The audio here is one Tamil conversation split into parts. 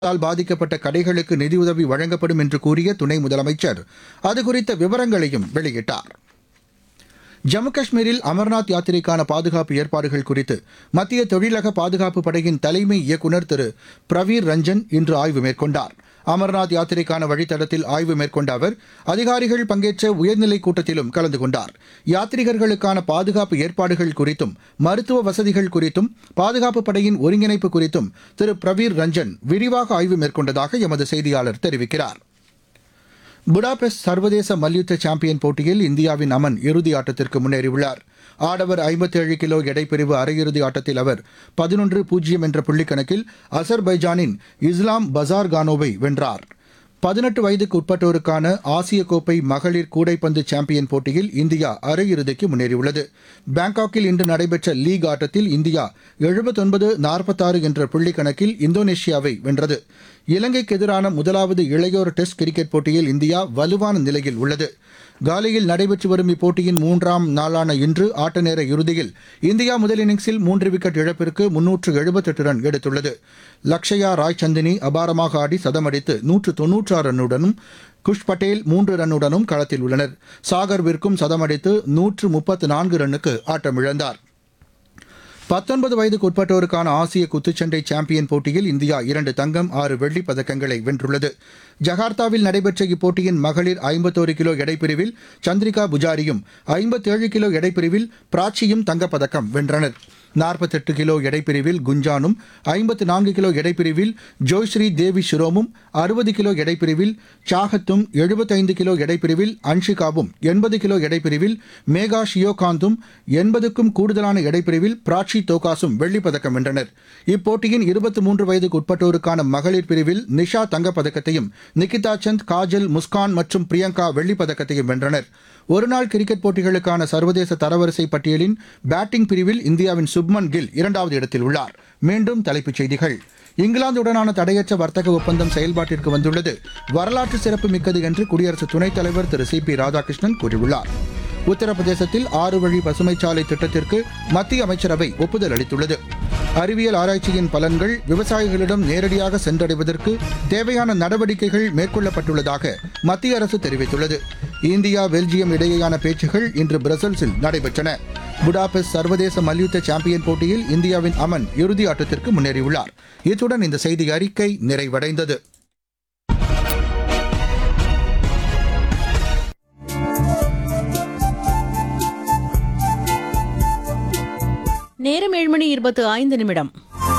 தால் பாதிக்கப்பட்ட கடைகளுக்கு நிதியுதவி வழங்கப்படும் என்று கூறிய துணை முதலமைச்சர் அது குறித்த விவரங்களையும் வெளியிட்டார் ஜம்மு காஷ்மீரில் அமர்நாத் யாத்திரைக்கான பாதுகாப்பு ஏற்பாடுகள் குறித்து மத்திய தொழிலக பாதுகாப்பு படையின் தலைமை இயக்குநர் திரு பிரவீர் ரஞ்சன் இன்று ஆய்வு மேற்கொண்டார் அமர்நாத் யாத்திரைக்கான வழித்தடத்தில் ஆய்வு மேற்கொண்ட அவர் அதிகாரிகள் பங்கேற்ற உயர்நிலைக் கூட்டத்திலும் கலந்து கொண்டார் யாத்ரீகர்களுக்கான பாதுகாப்பு ஏற்பாடுகள் குறித்தும் மருத்துவ வசதிகள் குறித்தும் பாதுகாப்பு படையின் ஒருங்கிணைப்பு குறித்தும் திரு பிரவீர் ரஞ்சன் விரிவாக ஆய்வு மேற்கொண்டதாக எமது செய்தியாளர் தெரிவிக்கிறார் புடாபெஸ்ட் சர்வதேச மல்யுத்த சாம்பியன் போட்டியில் இந்தியாவின் அமன் இறுதி ஆட்டத்திற்கு முன்னேறியுள்ளார் ஆடவர் 57 கிலோ எடைப்பிரிவு அரையிறுதி ஆட்டத்தில் அவர் பதினொன்று பூஜ்ஜியம் என்ற புள்ளிக்கணக்கில் அசர்பைஜானின் இஸ்லாம் பசார்கானோவை வென்றார் பதினெட்டு வயதுக்கு உட்பட்டோருக்கான ஆசிய கோப்பை மகளிர் கூடைப்பந்து சாம்பியன் போட்டியில் இந்தியா அரையிறுதிக்கு முன்னேறியுள்ளது பாங்காக்கில் இன்று நடைபெற்ற லீக் ஆட்டத்தில் இந்தியா எழுபத்தொன்பது நாற்பத்தாறு என்ற புள்ளி கணக்கில் இந்தோனேஷியாவை வென்றது இலங்கைக்கு எதிரான முதலாவது இளையோர் டெஸ்ட் கிரிக்கெட் போட்டியில் இந்தியா வலுவான நிலையில் உள்ளது காலியில் நடைபெற்று வரும் இப்போட்டியின் மூன்றாம் நாளான இன்று ஆட்ட நேர இறுதியில் இந்தியா முதல் இன்னிங்ஸில் மூன்று விக்கெட் இழப்பிற்கு முன்னூற்று எழுபத்தெட்டு ரன் எடுத்துள்ளது லக்ஷயா ராய் சந்தினி அபாரமாக ஆடி சதமடித்து நூற்று தொன்னூற்றாறு ரன்னுடனும் குஷ் பட்டேல் மூன்று ரன்னுடனும் களத்தில் உள்ளனர் சாகர் விற்கும் சதமடித்து நூற்று முப்பத்து நான்கு ரன்னுக்கு ஆட்டமிழந்தார் பத்தொன்பது வயதுக்கு உட்பட்டோருக்கான ஆசிய குத்துச்சண்டை சாம்பியன் போட்டியில் இந்தியா இரண்டு தங்கம் ஆறு வெள்ளிப் பதக்கங்களை வென்றுள்ளது ஜகார்த்தாவில் நடைபெற்ற இப்போட்டியின் மகளிர் ஐம்பத்தோரு கிலோ எடைப்பிரிவில் சந்திரிகா புஜாரியும் ஐம்பத்தேழு கிலோ எடைப்பிரிவில் பிராச்சியும் தங்கப்பதக்கம் வென்றனர் நாற்பத்தெட்டு கிலோ எடைப்பிரிவில் குஞ்சானும் ஐம்பத்து நான்கு கிலோ எடைப்பிரிவில் ஜோய்ஸ்ரீ தேவி ஷிரோமும் அறுபது கிலோ எடைப்பிரிவில் சாகத்தும் எழுபத்தைந்து கிலோ எடைப்பிரிவில் அன்ஷிகாவும் எண்பது கிலோ எடைப்பிரிவில் மேகா ஷியோகாந்தும் எண்பதுக்கும் கூடுதலான எடைப்பிரிவில் பிராச்சி தோகாசும் வெள்ளிப் பதக்கம் வென்றனர் இப்போட்டியின் இருபத்தி மூன்று வயதுக்கு உட்பட்டோருக்கான மகளிர் பிரிவில் நிஷா தங்கப்பதக்கத்தையும் நிகிதா சந்த் காஜல் முஸ்கான் மற்றும் பிரியங்கா வெள்ளிப் பதக்கத்தையும் வென்றனர் ஒருநாள் கிரிக்கெட் போட்டிகளுக்கான சர்வதேச தரவரிசை பட்டியலின் பேட்டிங் பிரிவில் இந்தியாவின் சுப்மன் கில் இரண்டாவது இடத்தில் உள்ளார் மீண்டும் தலைப்புச் செய்திகள் இங்கிலாந்துடனான தடையற்ற வர்த்தக ஒப்பந்தம் செயல்பாட்டிற்கு வந்துள்ளது வரலாற்று சிறப்பு மிக்கது என்று குடியரசு துணைத் தலைவர் திரு சி பி ராதாகிருஷ்ணன் கூறியுள்ளார் உத்தரப்பிரதேசத்தில் ஆறு வழி பசுமைச்சாலை திட்டத்திற்கு மத்திய அமைச்சரவை ஒப்புதல் அளித்துள்ளது அறிவியல் ஆராய்ச்சியின் பலன்கள் விவசாயிகளிடம் நேரடியாக சென்றடைவதற்கு தேவையான நடவடிக்கைகள் மேற்கொள்ளப்பட்டுள்ளதாக மத்திய அரசு தெரிவித்துள்ளது இந்தியா பெல்ஜியம் இடையேயான பேச்சுகள் இன்று பிரசல்ஸில் நடைபெற்றன புடாபெஸ்ட் சர்வதேச மல்யுத்த சாம்பியன் போட்டியில் இந்தியாவின் அமன் இறுதி ஆட்டத்திற்கு முன்னேறியுள்ளார் இத்துடன் இந்த செய்தி அறிக்கை நிறைவடைந்தது நேரம் ஏழு மணி இருபத்து ஐந்து நிமிடம்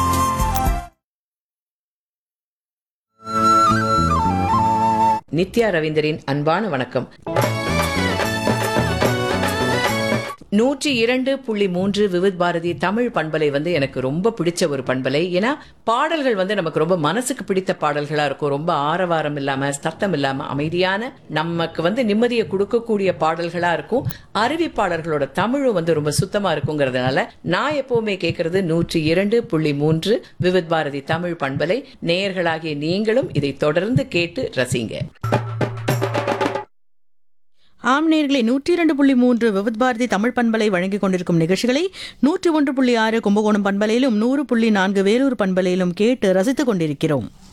நித்யா ரவீந்தரின் அன்பான வணக்கம் நூற்றி இரண்டு புள்ளி மூன்று விவித் பாரதி தமிழ் பண்பலை வந்து எனக்கு ரொம்ப பிடிச்ச ஒரு பண்பலை ஏன்னா பாடல்கள் வந்து நமக்கு ரொம்ப மனசுக்கு பிடித்த பாடல்களா இருக்கும் ரொம்ப ஆரவாரம் இல்லாம சத்தம் இல்லாம அமைதியான நமக்கு வந்து நிம்மதியை கொடுக்கக்கூடிய பாடல்களா இருக்கும் அறிவிப்பாளர்களோட தமிழும் வந்து ரொம்ப சுத்தமா இருக்குங்கிறதுனால நான் எப்பவுமே கேட்கறது நூற்றி இரண்டு புள்ளி மூன்று விவித் பாரதி தமிழ் பண்பலை நேயர்களாகிய நீங்களும் இதை தொடர்ந்து கேட்டு ரசிங்க ஆம் நேர்களே நூற்றி இரண்டு புள்ளி மூன்று விவித் பாரதி தமிழ் பண்பலை வழங்கிக் கொண்டிருக்கும் நிகழ்ச்சிகளை நூற்றி ஒன்று புள்ளி ஆறு கும்பகோணம் பண்பலையிலும் நூறு புள்ளி நான்கு வேலூர் பண்பலையிலும் கேட்டு ரசித்துக் கொண்டிருக்கிறோம்